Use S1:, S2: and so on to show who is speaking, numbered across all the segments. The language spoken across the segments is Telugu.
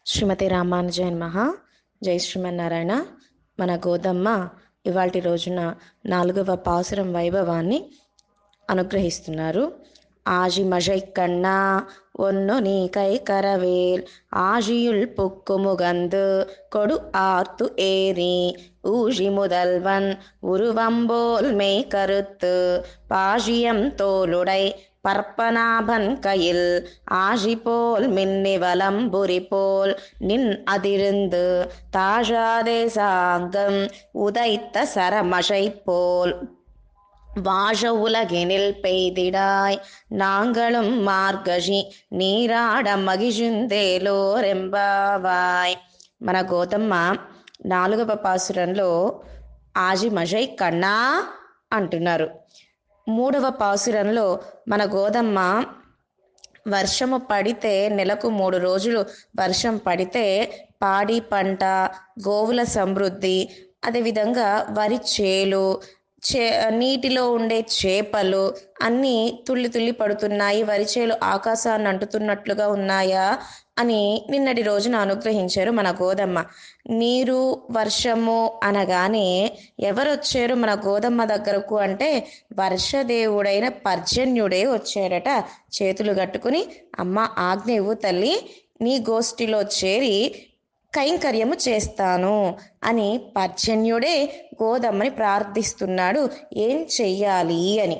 S1: శ్రీమతి రామానుజన్ మహా జై శ్రీమన్నారాయణ మన గోదమ్మ ఇవాటి రోజున నాలుగవ పాసురం వైభవాన్ని అనుగ్రహిస్తున్నారు ஆழி மழை கண்ணா ஒன்னு நீ கை கரவேல் ஆழியுள் புக்கு முகந்து கொடு ஆர்த்து ஏறி ஊழி முதல்வன் உருவம்போல் மெய் கருத்து பாழியம் தோளுடை பற்பனாபன் கையில் ஆழி போல் மின்னி வலம்புரி போல் நின் அதிருந்து தாழாதே சாங்கம் உதைத்த சரமழை போல் வாழ உலகினில் பெய்திடாய் நாங்களும் మార్గజి నీరాడ మగిజుందేలోరెంబావాయ్ మన గోతమ్మ నాలుగవ పాసురంలో ఆజి మజై కన్నా అంటున్నారు మూడవ పాసురంలో మన గోదమ్మ వర్షము పడితే నెలకు మూడు రోజులు వర్షం పడితే పాడి పంట గోవుల సమృద్ధి అదేవిధంగా వరి చేలు చే నీటిలో ఉండే చేపలు అన్నీ తుళ్ళి తుళ్ళి పడుతున్నాయి వరిచేలు ఆకాశాన్ని అంటుతున్నట్లుగా ఉన్నాయా అని నిన్నటి రోజున అనుగ్రహించారు మన గోదమ్మ నీరు వర్షము అనగానే ఎవరు వచ్చారు మన గోదమ్మ దగ్గరకు అంటే వర్షదేవుడైన పర్జన్యుడే వచ్చాడట చేతులు కట్టుకుని అమ్మ ఆజ్ఞ ఇవ్వు తల్లి నీ గోష్ఠిలో చేరి కైంకర్యము చేస్తాను అని పర్జన్యుడే గోదమ్మని ప్రార్థిస్తున్నాడు ఏం చెయ్యాలి అని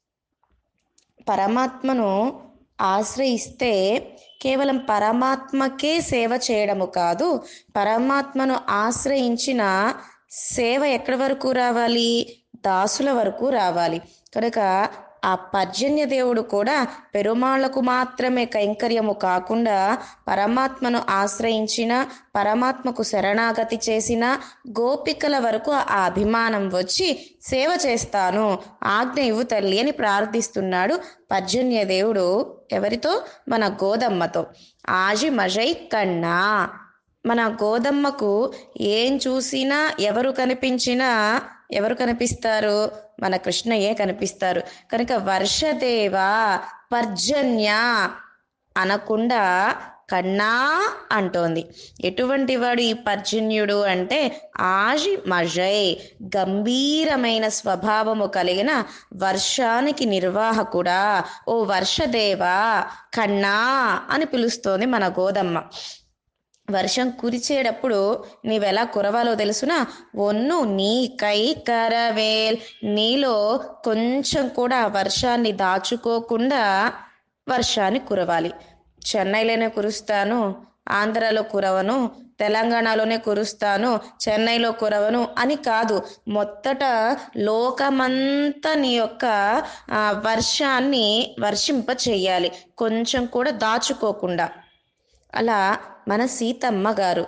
S1: పరమాత్మను ఆశ్రయిస్తే కేవలం పరమాత్మకే సేవ చేయడము కాదు పరమాత్మను ఆశ్రయించిన సేవ ఎక్కడి వరకు రావాలి దాసుల వరకు రావాలి కనుక ఆ పర్జన్య దేవుడు కూడా పెరుమాళ్లకు మాత్రమే కైంకర్యము కాకుండా పరమాత్మను ఆశ్రయించిన పరమాత్మకు శరణాగతి చేసిన గోపికల వరకు ఆ అభిమానం వచ్చి సేవ చేస్తాను ఆజ్ఞ ఇవ్వు తల్లి అని ప్రార్థిస్తున్నాడు పర్జన్య దేవుడు ఎవరితో మన గోదమ్మతో ఆజి మజై కన్నా మన గోదమ్మకు ఏం చూసినా ఎవరు కనిపించినా ఎవరు కనిపిస్తారు మన కృష్ణయ్యే కనిపిస్తారు కనుక వర్షదేవ పర్జన్య అనకుండా కన్నా అంటోంది ఎటువంటి వాడు ఈ పర్జన్యుడు అంటే ఆజి మజై గంభీరమైన స్వభావము కలిగిన వర్షానికి నిర్వాహకుడా ఓ వర్షదేవా కన్నా అని పిలుస్తోంది మన గోదమ్మ వర్షం కురిచేటప్పుడు నీవెలా కురవాలో తెలుసునా ఒన్ను నీ కై కరవేల్ నీలో కొంచెం కూడా వర్షాన్ని దాచుకోకుండా వర్షాన్ని కురవాలి చెన్నైలోనే కురుస్తాను ఆంధ్రాలో కురవను తెలంగాణలోనే కురుస్తాను చెన్నైలో కురవను అని కాదు మొత్తట లోకమంతా నీ యొక్క వర్షాన్ని వర్షింప చెయ్యాలి కొంచెం కూడా దాచుకోకుండా అలా మన సీతమ్మ గారు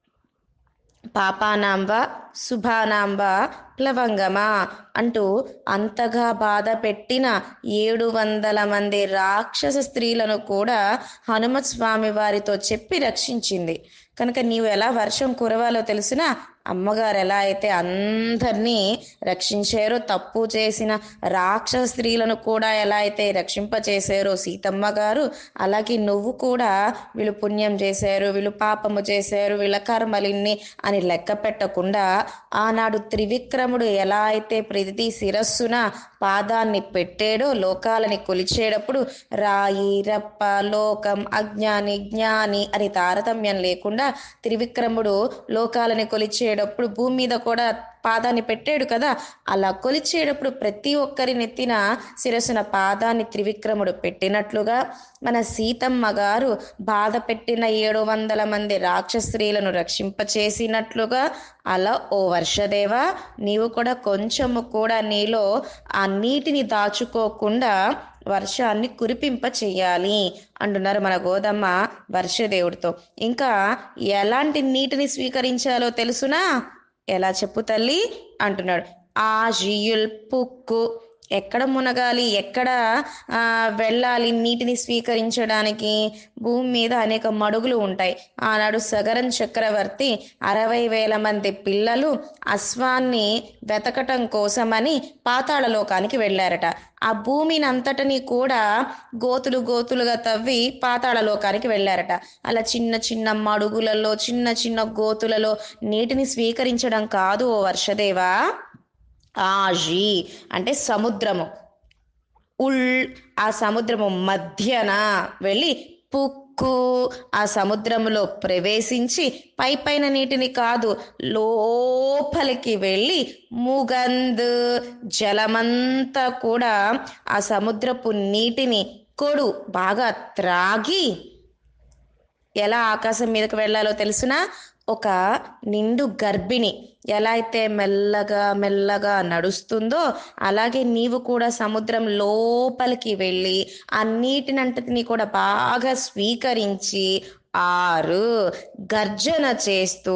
S1: పాపానాంబ శుభానాంబ ప్లవంగమా అంటూ అంతగా బాధ పెట్టిన ఏడు వందల మంది రాక్షస స్త్రీలను కూడా హనుమత్ స్వామి వారితో చెప్పి రక్షించింది కనుక నీవు ఎలా వర్షం కురవాలో తెలిసినా అమ్మగారు ఎలా అయితే అందరినీ రక్షించారో తప్పు చేసిన రాక్షస స్త్రీలను కూడా ఎలా అయితే రక్షింపచేశారో సీతమ్మ గారు అలాగే నువ్వు కూడా వీళ్ళు పుణ్యం చేశారు వీళ్ళు పాపము చేశారు వీళ్ళ కర్మలిన్ని అని లెక్క పెట్టకుండా ఆనాడు త్రివిక్రముడు ఎలా అయితే ప్రతి శిరస్సున పాదాన్ని పెట్టాడో లోకాలని కొలిచేటప్పుడు రాయి రప్ప లోకం అజ్ఞాని జ్ఞాని అని తారతమ్యం లేకుండా త్రివిక్రముడు లోకాలని కొలిచేటప్పుడు భూమి మీద కూడా పాదాన్ని పెట్టాడు కదా అలా కొలిచేటప్పుడు ప్రతి ఒక్కరి నెత్తిన శిరస్సున పాదాన్ని త్రివిక్రముడు పెట్టినట్లుగా మన సీతమ్మ గారు బాధ పెట్టిన ఏడు వందల మంది రాక్షస్త్రీలను రక్షింపచేసినట్లుగా అలా ఓ వర్షదేవ నీవు కూడా కొంచెము కూడా నీలో ఆ నీటిని దాచుకోకుండా వర్షాన్ని కురిపింప చెయ్యాలి అంటున్నారు మన గోదమ్మ వర్షదేవుడితో ఇంకా ఎలాంటి నీటిని స్వీకరించాలో తెలుసునా ఎలా చెప్పు తల్లి అంటున్నాడు ఆజియుల్ పుక్కు ఎక్కడ మునగాలి ఎక్కడ ఆ, వెళ్ళాలి నీటిని స్వీకరించడానికి భూమి మీద అనేక మడుగులు ఉంటాయి ఆనాడు సగరం చక్రవర్తి అరవై వేల మంది పిల్లలు అశ్వాన్ని వెతకటం కోసమని పాతాళ లోకానికి వెళ్ళారట ఆ భూమిని అంతటిని కూడా గోతులు గోతులుగా తవ్వి పాతాళ లోకానికి వెళ్ళారట అలా చిన్న చిన్న మడుగులలో చిన్న చిన్న గోతులలో నీటిని స్వీకరించడం కాదు ఓ వర్షదేవా ఆజీ అంటే సముద్రము ఉల్ ఆ సముద్రము మధ్యన వెళ్ళి పుక్కు ఆ సముద్రములో ప్రవేశించి పై పైన నీటిని కాదు లోపలికి వెళ్ళి ముగంద్ జలమంతా కూడా ఆ సముద్రపు నీటిని కొడు బాగా త్రాగి ఎలా ఆకాశం మీదకి వెళ్ళాలో తెలుసునా ఒక నిండు గర్భిణి ఎలా అయితే మెల్లగా మెల్లగా నడుస్తుందో అలాగే నీవు కూడా సముద్రం లోపలికి వెళ్ళి ఆ నీటినంతటిని కూడా బాగా స్వీకరించి ఆరు గర్జన చేస్తూ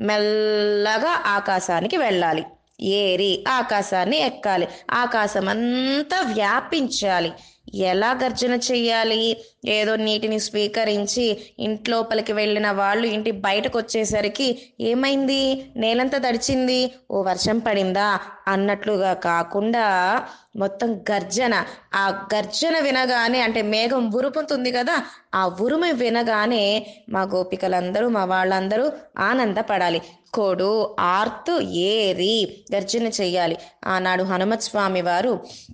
S1: మెల్లగా ఆకాశానికి వెళ్ళాలి ఏరి ఆకాశాన్ని ఎక్కాలి ఆకాశం అంతా వ్యాపించాలి ఎలా గర్జన చెయ్యాలి ఏదో నీటిని స్వీకరించి ఇంట్లోపలికి వెళ్ళిన వాళ్ళు ఇంటి బయటకు వచ్చేసరికి ఏమైంది నేలంతా తడిచింది ఓ వర్షం పడిందా అన్నట్లుగా కాకుండా మొత్తం గర్జన ఆ గర్జన వినగానే అంటే మేఘం ఉరుపుతుంది కదా ఆ ఉరుము వినగానే మా గోపికలందరూ మా వాళ్ళందరూ ఆనందపడాలి కొడు ఆర్తు ఏరి గర్జన చెయ్యాలి ఆనాడు హనుమత్ స్వామి వారు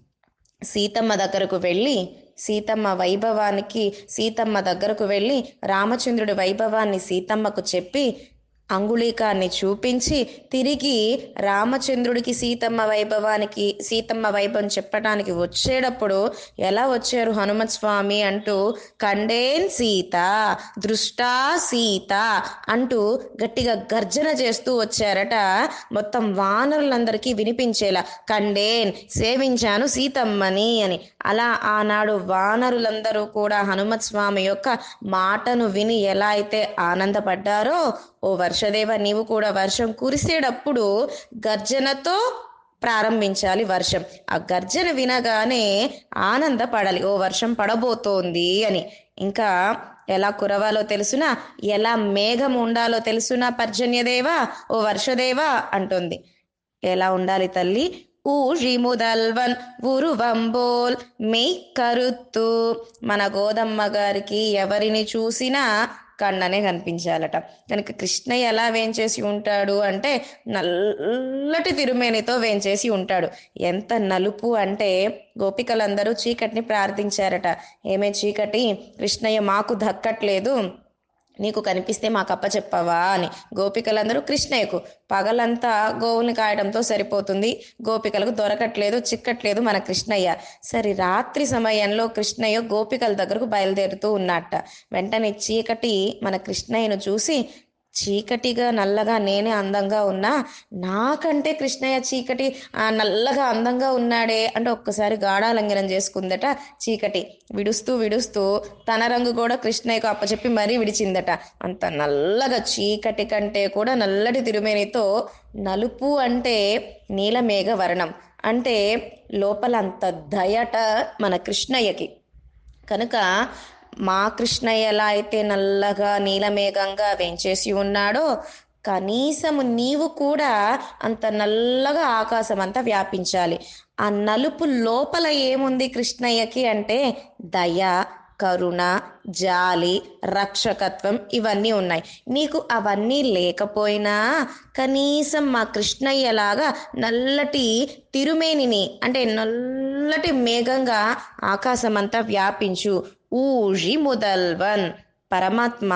S1: సీతమ్మ దగ్గరకు వెళ్ళి సీతమ్మ వైభవానికి సీతమ్మ దగ్గరకు వెళ్ళి రామచంద్రుడి వైభవాన్ని సీతమ్మకు చెప్పి అంగుళీకాన్ని చూపించి తిరిగి రామచంద్రుడికి సీతమ్మ వైభవానికి సీతమ్మ వైభవం చెప్పడానికి వచ్చేటప్పుడు ఎలా వచ్చారు హనుమత్ స్వామి అంటూ కండేన్ సీత దృష్టా సీత అంటూ గట్టిగా గర్జన చేస్తూ వచ్చారట మొత్తం వానరులందరికీ వినిపించేలా కండేన్ సేవించాను సీతమ్మని అని అలా ఆనాడు వానరులందరూ కూడా హనుమత్ స్వామి యొక్క మాటను విని ఎలా అయితే ఆనందపడ్డారో ఓ వర్షదేవ నీవు కూడా వర్షం కురిసేటప్పుడు గర్జనతో ప్రారంభించాలి వర్షం ఆ గర్జన వినగానే ఆనందపడాలి ఓ వర్షం పడబోతోంది అని ఇంకా ఎలా కురవాలో తెలుసునా ఎలా మేఘం ఉండాలో తెలుసునా పర్జన్యదేవా ఓ వర్షదేవా అంటుంది ఎలా ఉండాలి తల్లి ఊషి ముదల్వన్ ఉరువంబోల్ మెయ్ కరుత్తు మన గోదమ్మ గారికి ఎవరిని చూసినా కన్ననే కనిపించాలట కనుక కృష్ణయ్య ఎలా వేంచేసి ఉంటాడు అంటే నల్లటి తిరుమేనితో వేంచేసి ఉంటాడు ఎంత నలుపు అంటే గోపికలందరూ చీకటిని ప్రార్థించారట ఏమే చీకటి కృష్ణయ్య మాకు దక్కట్లేదు నీకు కనిపిస్తే మాకు అప్పచెప్పవా అని గోపికలందరూ కృష్ణయ్యకు పగలంతా గోవుని కాయడంతో సరిపోతుంది గోపికలకు దొరకట్లేదు చిక్కట్లేదు మన కృష్ణయ్య సరే రాత్రి సమయంలో కృష్ణయ్య గోపికల దగ్గరకు బయలుదేరుతూ ఉన్నట్ట వెంటనే చీకటి మన కృష్ణయ్యను చూసి చీకటిగా నల్లగా నేనే అందంగా ఉన్నా నాకంటే కృష్ణయ్య చీకటి ఆ, నల్లగా అందంగా ఉన్నాడే అంటే ఒక్కసారి గాఢాలంఘనం చేసుకుందట చీకటి విడుస్తూ విడుస్తూ తన రంగు కూడా కృష్ణయ్యకు అప్పచెప్పి మరీ విడిచిందట అంత నల్లగా చీకటి కంటే కూడా నల్లటి తిరుమేనితో నలుపు అంటే నీలమేఘ వర్ణం అంటే లోపల అంత దయట మన కృష్ణయ్యకి కనుక మా కృష్ణయ్య ఎలా అయితే నల్లగా నీలమేఘంగా వెంచేసి ఉన్నాడో కనీసము నీవు కూడా అంత నల్లగా ఆకాశం అంతా వ్యాపించాలి ఆ నలుపు లోపల ఏముంది కృష్ణయ్యకి అంటే దయ కరుణ జాలి రక్షకత్వం ఇవన్నీ ఉన్నాయి నీకు అవన్నీ లేకపోయినా కనీసం మా కృష్ణయ్యలాగా నల్లటి తిరుమేనిని అంటే నల్లటి మేఘంగా ఆకాశమంతా వ్యాపించు ఊజి ముదల్వన్ పరమాత్మ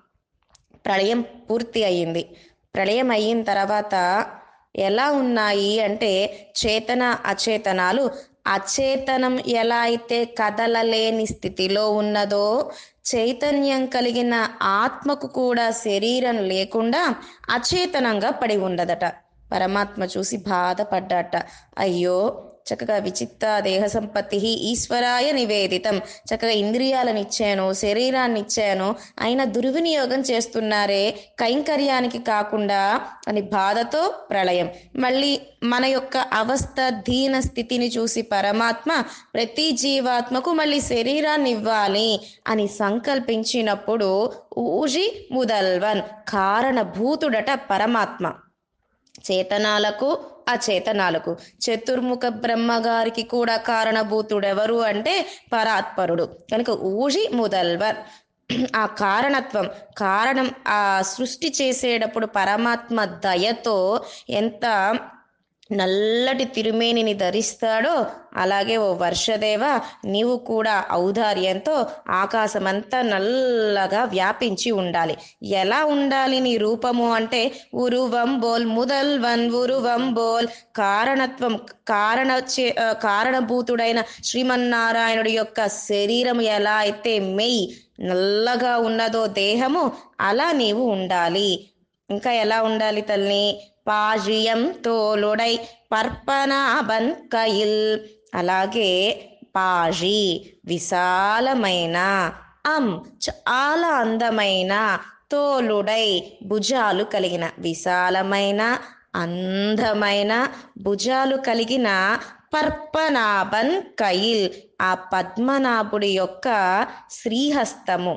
S1: ప్రళయం పూర్తి అయ్యింది ప్రళయం అయిన తర్వాత ఎలా ఉన్నాయి అంటే చేతన అచేతనాలు అచేతనం ఎలా అయితే కదలలేని స్థితిలో ఉన్నదో చైతన్యం కలిగిన ఆత్మకు కూడా శరీరం లేకుండా అచేతనంగా పడి ఉండదట పరమాత్మ చూసి బాధపడ్డాట అయ్యో చక్కగా విచిత్త దేహ సంపత్తి ఈశ్వరాయ నివేదితం చక్కగా ఇంద్రియాలను ఇచ్చాను శరీరాన్ని ఇచ్చాను అయినా దుర్వినియోగం చేస్తున్నారే కైంకర్యానికి కాకుండా అని బాధతో ప్రళయం మళ్ళీ మన యొక్క అవస్థ దీన స్థితిని చూసి పరమాత్మ ప్రతి జీవాత్మకు మళ్ళీ శరీరాన్ని ఇవ్వాలి అని సంకల్పించినప్పుడు ఊజి ముదల్వన్ కారణభూతుడట పరమాత్మ చేతనాలకు అచేతనాలకు చతుర్ముఖ బ్రహ్మగారికి కూడా కారణభూతుడెవరు అంటే పరాత్పరుడు కనుక ఊజి ముదల్వర్ ఆ కారణత్వం కారణం ఆ సృష్టి చేసేటప్పుడు పరమాత్మ దయతో ఎంత నల్లటి తిరుమేనిని ధరిస్తాడో అలాగే ఓ వర్షదేవ నీవు కూడా ఔదార్యంతో ఆకాశమంతా నల్లగా వ్యాపించి ఉండాలి ఎలా ఉండాలి నీ రూపము అంటే ఉరువం బోల్ ముదల్ వన్ ఉరువం బోల్ కారణత్వం కారణ చే- ఆ, కారణభూతుడైన శ్రీమన్నారాయణుడి యొక్క శరీరం ఎలా అయితే మెయ్ నల్లగా ఉన్నదో దేహము అలా నీవు ఉండాలి ఇంకా ఎలా ఉండాలి తల్లి పాజియం తోలుడై పర్పనాభన్ కయిల్ అలాగే పాజి విశాలమైన అం చాలా అందమైన తోలుడై భుజాలు కలిగిన విశాలమైన అందమైన భుజాలు కలిగిన పర్పనాభన్ కయిల్ ఆ పద్మనాభుడి యొక్క శ్రీహస్తము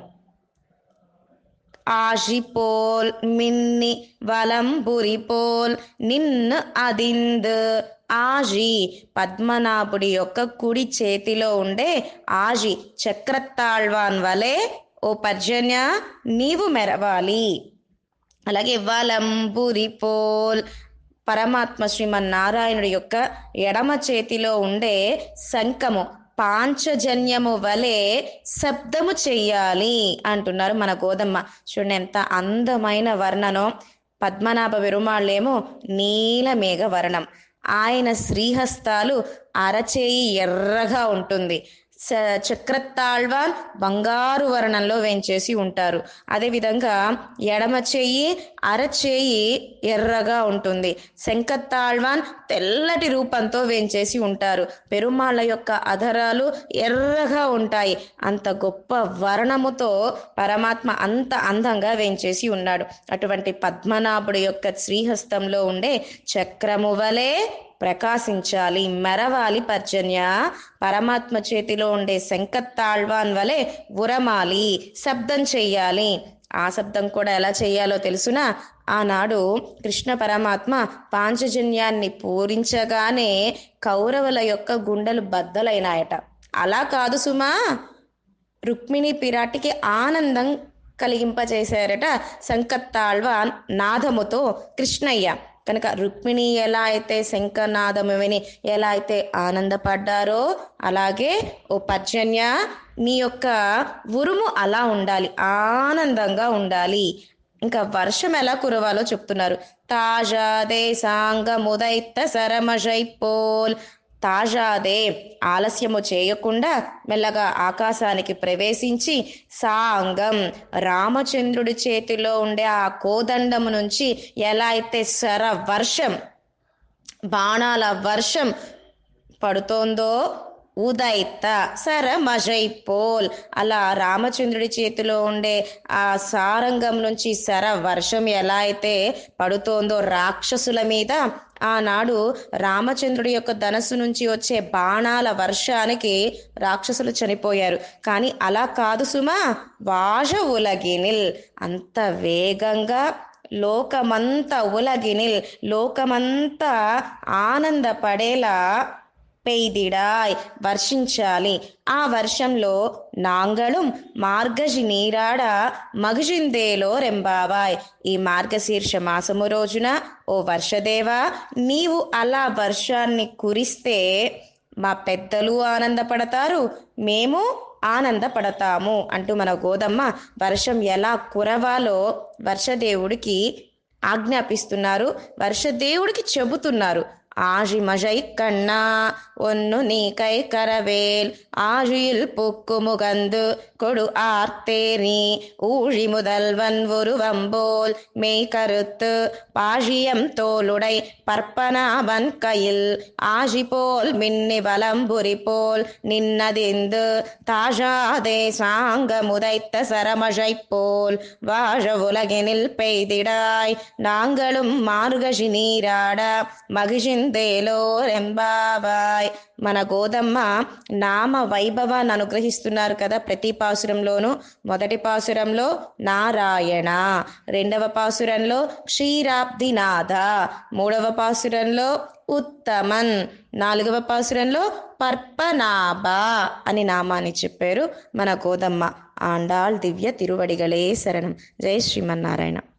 S1: ఆశిపోల్ మిన్ని వలంబురిపోల్ నిన్ను అదింద్ ఆజి పద్మనాభుడి యొక్క కుడి చేతిలో ఉండే ఆజి చక్రతాళ్వాన్ వలె ఓ పర్జన్య నీవు మెరవాలి అలాగే వలంబురిపోల్ పరమాత్మ శ్రీమన్నారాయణుడి యొక్క ఎడమ చేతిలో ఉండే శంఖము పాంచజన్యము వలె శబ్దము చెయ్యాలి అంటున్నారు మన గోదమ్మ చూడండి ఎంత అందమైన వర్ణనో పద్మనాభ విరుమాళ్ళేమో నీలమేఘ వర్ణం ఆయన శ్రీహస్తాలు అరచేయి ఎర్రగా ఉంటుంది స- చక్రతాళ్వాన్ బంగారు వర్ణంలో వేంచేసి ఉంటారు అదేవిధంగా ఎడమ చెయ్యి అరచేయి ఎర్రగా ఉంటుంది శంఖతాళ్వాన్ తెల్లటి రూపంతో వేంచేసి ఉంటారు పెరుమాళ్ళ యొక్క అధరాలు ఎర్రగా ఉంటాయి అంత గొప్ప వర్ణముతో పరమాత్మ అంత అందంగా వేంచేసి ఉన్నాడు అటువంటి పద్మనాభుడి యొక్క శ్రీహస్తంలో ఉండే చక్రము వలె ప్రకాశించాలి మెరవాలి పర్జన్య పరమాత్మ చేతిలో ఉండే శంఖతాళ్వాన్ వలె ఉరమాలి శబ్దం చెయ్యాలి ఆ శబ్దం కూడా ఎలా చెయ్యాలో తెలుసునా ఆనాడు కృష్ణ పరమాత్మ పాంచజన్యాన్ని పూరించగానే కౌరవుల యొక్క గుండెలు బద్దలైనాయట అలా కాదు సుమా రుక్మిణి పిరాటికి ఆనందం కలిగింపచేశారట శంకత్తాళ్వాన్ నాదముతో కృష్ణయ్య కనుక రుక్మిణి ఎలా అయితే శంఖనాదము విని ఎలా అయితే ఆనందపడ్డారో అలాగే ఓ పర్జన్య నీ యొక్క ఉరుము అలా ఉండాలి ఆనందంగా ఉండాలి ఇంకా వర్షం ఎలా కురవాలో చెప్తున్నారు తాజా దేశాంగముదైత సరమజైపోల్ తాజాదే ఆలస్యము చేయకుండా మెల్లగా ఆకాశానికి ప్రవేశించి సాంగం రామచంద్రుడి చేతిలో ఉండే ఆ కోదండము నుంచి ఎలా అయితే శర వర్షం బాణాల వర్షం పడుతోందో ఉదైత సర మజైపోల్ అలా రామచంద్రుడి చేతిలో ఉండే ఆ సారంగం నుంచి శర వర్షం ఎలా అయితే పడుతోందో రాక్షసుల మీద ఆనాడు రామచంద్రుడి యొక్క ధనస్సు నుంచి వచ్చే బాణాల వర్షానికి రాక్షసులు చనిపోయారు కానీ అలా కాదు సుమా వాజ ఉలగినిల్ అంత వేగంగా లోకమంతా ఉలగినిల్ లోకమంతా ఆనందపడేలా పెయ్దిడాయ్ వర్షించాలి ఆ వర్షంలో నాంగళం మార్గజి నీరాడ మగజిందేలో రెంబావాయ్ ఈ మార్గశీర్ష మాసము రోజున ఓ వర్షదేవా నీవు అలా వర్షాన్ని కురిస్తే మా పెద్దలు ఆనందపడతారు మేము ఆనందపడతాము అంటూ మన గోదమ్మ వర్షం ఎలా కురవాలో వర్షదేవుడికి ఆజ్ఞాపిస్తున్నారు వర్షదేవుడికి చెబుతున్నారు ஆழிமழை கண்ணா ஒன்னு நீ கை கரவேல் ஆழியில் புக்கு முகந்து கொடு ஆர்த்தேரி ஊழி முதல்வன் ஒருவம்போல் மெய் கருத்து பாழியம் தோளுடை பற்பனாவன் கையில் ஆழி போல் மின்னி வலம்புரி போல் நின்னதிந்து தாழாதே சாங்க முதைத்த சரமழை போல் வாழ உலகினில் பெய்திடாய் நாங்களும் மார்கழி నీరాడ మగిషిందేలోరెంబావాయ్ మన గోదమ్మ నామ వైభవాన్ని అనుగ్రహిస్తున్నారు కదా ప్రతి పాసురంలోనూ మొదటి పాసురంలో నారాయణ రెండవ పాసురంలో క్షీరాబ్దినాథ మూడవ పాసురంలో ఉత్తమన్ నాలుగవ పాసురంలో పర్పనాభ అని నామాన్ని చెప్పారు మన గోదమ్మ ఆండాళ్ దివ్య తిరువడిగలే శరణం జై శ్రీమన్నారాయణ